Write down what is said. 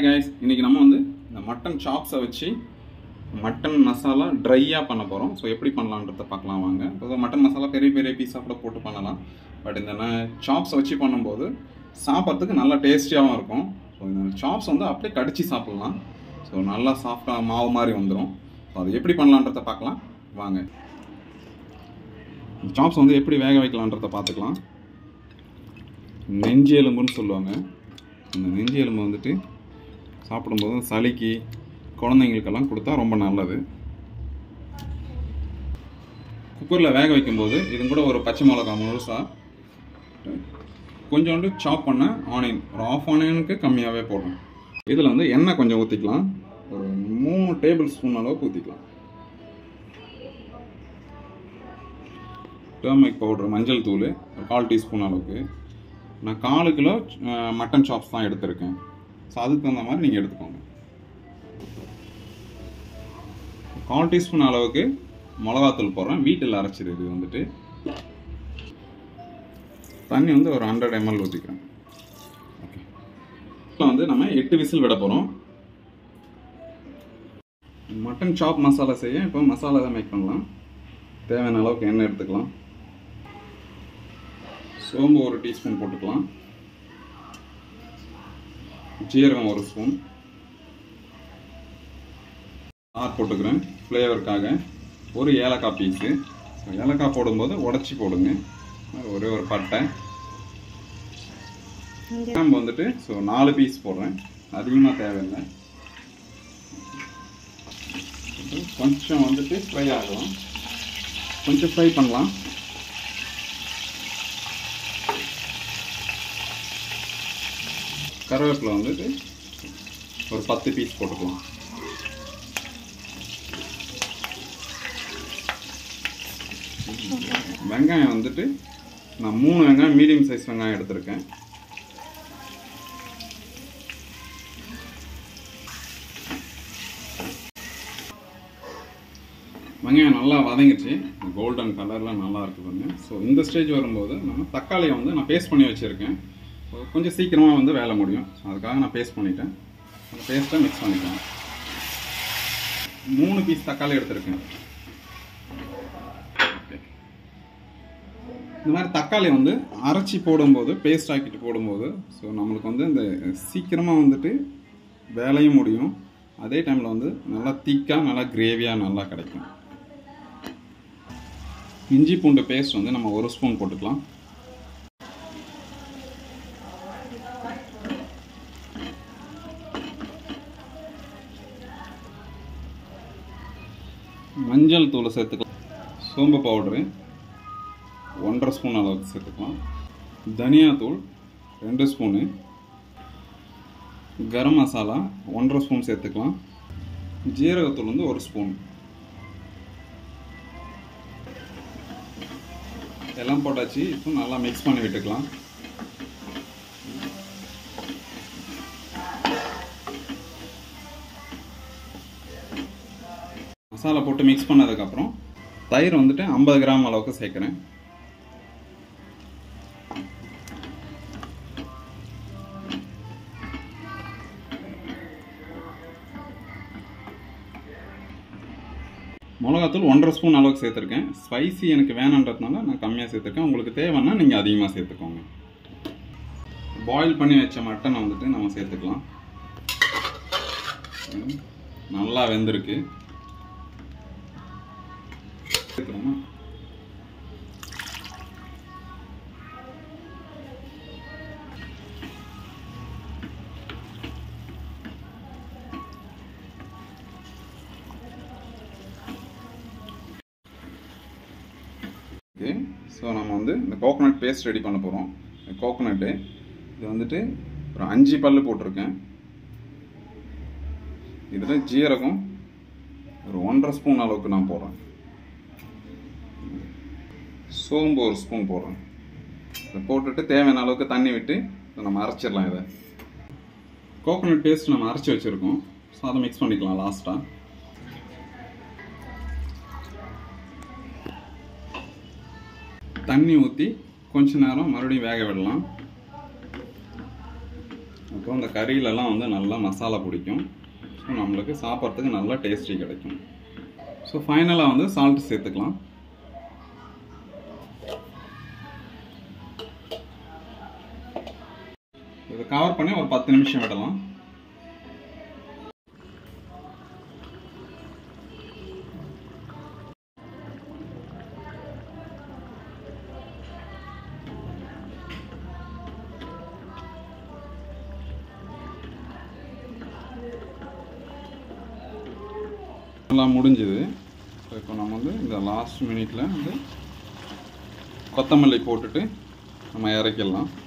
Hi guys இன்னைக்கு நம்ம வந்து இந்த மட்டன் சாப்ஸை வச்சு மட்டன் மசாலா ட்ரையாக பண்ண போகிறோம் ஸோ எப்படி பண்ணலான்றத பார்க்கலாம் வாங்க இப்போ மட்டன் மசாலா பெரிய பெரிய பீஸாக கூட போட்டு பண்ணலாம் பட் இந்த சாப்ஸை வச்சு பண்ணும்போது சாப்பிட்றதுக்கு நல்லா டேஸ்டியாகவும் இருக்கும் ஸோ இந்த சாப்ஸ் வந்து அப்படியே கடிச்சு சாப்பிட்லாம் ஸோ நல்லா சாஃப்டாக மாவு மாதிரி வந்துடும் ஸோ அது எப்படி பண்ணலான்றத பார்க்கலாம் வாங்க சாப்ஸ் வந்து எப்படி வேக வைக்கலான்றத பார்த்துக்கலாம் நெஞ்சு எலும்புன்னு சொல்லுவாங்க அந்த நெஞ்சு எலும்பு வந்துட்டு சாப்பிடும்போது சளிக்கு குழந்தைங்களுக்கெல்லாம் கொடுத்தா ரொம்ப நல்லது குக்கரில் வேக வைக்கும்போது இது கூட ஒரு பச்சை மிளகா முழுசாக கொஞ்சோண்டு சாப் பண்ண ஆனியன் ஒரு ஆஃப் ஆனியனுக்கு கம்மியாகவே போடணும் இதில் வந்து எண்ணெய் கொஞ்சம் ஊற்றிக்கலாம் ஒரு மூணு டேபிள் ஸ்பூன் அளவுக்கு ஊற்றிக்கலாம் டர்மரிக் பவுடர் மஞ்சள் தூள் ஒரு கால் டீஸ்பூன் அளவுக்கு நான் காலு கிலோ அஹ், மட்டன் சாப்ஸ் தான் எடுத்திருக்கேன் ஸோ அதுக்கு தகுந்த மாதிரி நீங்கள் எடுத்துக்கோங்க கால் டீஸ்பூன் அளவுக்கு மிளகாத்தூள் போடுறேன் வீட்டில் அரைச்சிரு இது வந்துட்டு தண்ணி வந்து ஒரு ஹண்ட்ரட் எம்எல் ஊற்றிக்கிறேன் ஓகே இப்போ வந்து நம்ம எட்டு விசில் விட போகிறோம் மட்டன் சாப் மசாலா செய்ய இப்போ மசாலா தான் மேக் பண்ணலாம் தேவையான அளவுக்கு எண்ணெய் எடுத்துக்கலாம் சோம்பு ஒரு டீஸ்பூன் போட்டுக்கலாம் ஜீரகம் ஒரு ஸ்பூன் ஆர் போட்டுக்கிறேன் ஃப்ளேவருக்காக ஒரு ஏலக்காய் பீஸு ஏலக்காய் போடும்போது உடச்சி போடுங்க ஒரே ஒரு பட்டை கிராம்பு வந்துட்டு ஸோ நாலு பீஸ் போடுறேன் அதிகமாக தேவையில்லை கொஞ்சம் வந்துட்டு ஃப்ரை ஆகலாம் கொஞ்சம் ஃப்ரை பண்ணலாம் கருவேப்பிலை வந்துட்டு ஒரு பத்து பீஸ் போட்டுக்கலாம் வெங்காயம் வந்துட்டு நான் மூணு வெங்காயம் மீடியம் சைஸ் வெங்காயம் எடுத்திருக்கேன் வெங்காயம் நல்லா வதங்கிடுச்சு கோல்டன் கலரில் நல்லா இருக்கு பாருங்க ஸோ இந்த ஸ்டேஜ் வரும்போது நம்ம தக்காளியை வந்து நான் பேஸ்ட் பண்ணி வச்சுருக்கேன் கொஞ்சம் சீக்கிரமாக வந்து வேலை முடியும் ஸோ அதுக்காக நான் பேஸ்ட் பண்ணிட்டேன் அந்த பேஸ்ட்டை மிக்ஸ் பண்ணிக்கலாம் மூணு பீஸ் தக்காளி எடுத்திருக்கேன் Okay. இந்த மாதிரி தக்காளி வந்து அரைச்சி போடும்போது பேஸ்ட் ஆக்கிட்டு போடும்போது ஸோ நம்மளுக்கு வந்து இந்த சீக்கிரமாக வந்துட்டு வேலையும் முடியும் அதே டைமில் வந்து நல்லா திக்காக நல்லா கிரேவியாக நல்லா கிடைக்கும் இஞ்சி பூண்டு பேஸ்ட் வந்து நம்ம ஒரு ஸ்பூன் போட்டுக்கலாம் மஞ்சள் தூள் சேர்த்துக்கலாம் சோம்பு பவுடரு ஒன்றரை ஸ்பூன் அளவுக்கு சேர்த்துக்கலாம் தனியாத்தூள் ரெண்டு ஸ்பூனு கரம் மசாலா ஒன்றரை ஸ்பூன் சேர்த்துக்கலாம் ஜீரகத்தூள் வந்து ஒரு ஸ்பூன் எல்லாம் போட்டாச்சு இப்போ நல்லா மிக்ஸ் பண்ணி விட்டுக்கலாம் மசாலா போட்டு மிக்ஸ் பண்ணதுக்கப்புறம் தயிர் வந்துட்டு ஐம்பது கிராம் அளவுக்கு சேர்க்குறேன் மிளகாத்தூள் ஒன்றரை ஸ்பூன் அளவுக்கு சேர்த்துருக்கேன் ஸ்பைசி எனக்கு வேணான்றதுனால நான் கம்மியாக சேர்த்துருக்கேன் உங்களுக்கு தேவைன்னா நீங்கள் அதிகமாக சேர்த்துக்கோங்க பாயில் பண்ணி வச்ச மட்டனை வந்துட்டு நம்ம சேர்த்துக்கலாம் ம், நல்லா வெந்திருக்கு சேர்த்துக்கலாமா ஓகே ஸோ நம்ம வந்து இந்த கோகோனட் பேஸ்ட் ரெடி பண்ண போகிறோம் கோகோனட்டு இது வந்துட்டு ஒரு அஞ்சு பல்லு போட்டிருக்கேன் இதில் ஜீரகம் ஒரு ஒன்றரை ஸ்பூன் அளவுக்கு நான் போடுறேன் சோம்பு ஒரு ஸ்பூன் போடுறேன் இதை போட்டுட்டு தேவையான அளவுக்கு தண்ணி விட்டு இதை நம்ம அரைச்சிடலாம் இதை கோகோனட் பேஸ்ட் நம்ம அரைச்சி வச்சுருக்கோம் ஸோ அதை மிக்ஸ் பண்ணிக்கலாம் லாஸ்ட்டாக தண்ணி ஊற்றி கொஞ்ச நேரம் மறுபடியும் வேக விடலாம் அப்போ அந்த கறியிலலாம் வந்து நல்லா மசாலா பிடிக்கும் ஸோ நம்மளுக்கு சாப்பிட்றதுக்கு நல்லா டேஸ்டி கிடைக்கும் ஸோ ஃபைனலாக வந்து சால்ட் சேர்த்துக்கலாம் இதை கவர் பண்ணி ஒரு பத்து நிமிஷம் விடலாம் எல்லாம் முடிஞ்சுது ஸோ இப்போ நம்ம வந்து இந்த லாஸ்ட் மினிட்ல வந்து கொத்தமல்லி போட்டுட்டு நம்ம இறக்கிடலாம்